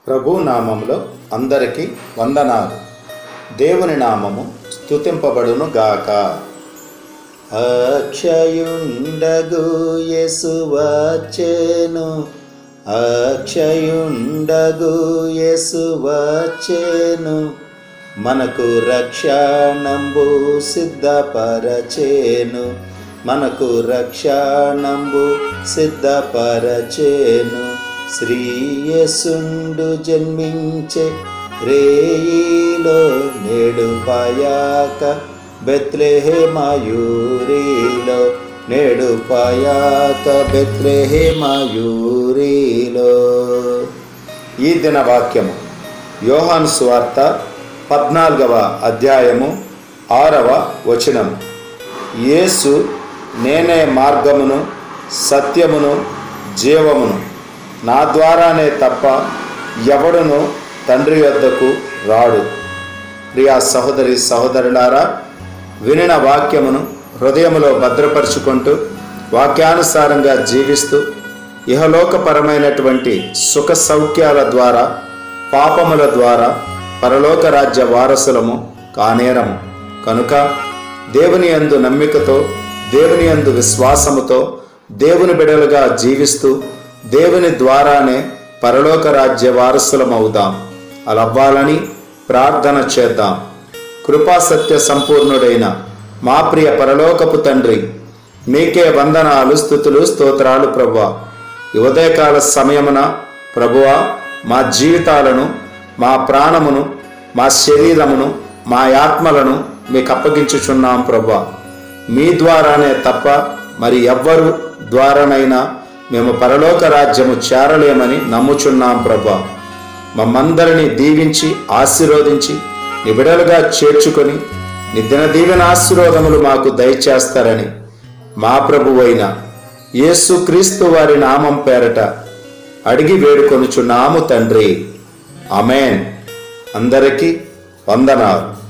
ప్రభు నామములో అందరికీ వందనాలు దేవుని నామము స్తుతింపబడును గాక అక్షయుండగు యేసు వచ్చేను అక్షయుండగు యేసు వచ్చేను మనకు రక్షణంబు సిద్ధపరచేను మనకు రక్షణంబు సిద్ధపరచేను శ్రీయసుండు జన్మించే రేయిలో నేడు పాయాక బెత్లెహేమయూరిలో నేడు పాయాక బెత్లెహేమయూరిలో ఈ దిన వాక్యము యోహాను సువార్త పద్నాలుగవ అధ్యాయము ఆరవ వచనం యేసు నేనే మార్గమును సత్యమును జీవమును నా ద్వారానే తప్ప ఎవడును తండ్రి వద్దకు రాడు ప్రియా సహోదరి సహోదరులారా వినిన వాక్యమును హృదయములో భద్రపరుచుకుంటూ వాక్యానుసారంగా జీవిస్తూ ఇహలోకపరమైనటువంటి సుఖ సౌఖ్యాల ద్వారా పాపముల ద్వారా పరలోక రాజ్య వారసులము కానేరము కనుక దేవుని యందు నమ్మికతో దేవుని యందు విశ్వాసముతో దేవుని బిడలుగా జీవిస్తూ దేవుని ద్వారానే పరలోక రాజ్య వారసులమవుదాం అలవ్వాలని ప్రార్థన చేద్దాం కృపా సత్య సంపూర్ణుడైన మా ప్రియ పరలోకపు తండ్రి మీకే వందనాలు స్థుతులు స్తోత్రాలు ప్రభువా ఈ ఉదయకాల సమయమున ప్రభువా మా జీవితాలను మా ప్రాణమును మా శరీరమును మా ఆత్మలను మీకు అప్పగించుచున్నాం ప్రభువా మీ ద్వారానే తప్ప మరి ఎవ్వరు ద్వారానైనా మేము పరలోక రాజ్యము చేరలేమని నమ్ముచున్నాం ప్రభా మమ్మందరినీ దీవించి ఆశీర్వదించి నిబిడలుగా చేర్చుకొని నిద్ర దీవెన ఆశీర్వాదములు మాకు దయచేస్తారని మా ప్రభువైన యేసుక్రీస్తు వారి నామం పేరట అడిగి వేడుకొనుచున్నాము తండ్రి అమేన్ అందరికీ వందనాలు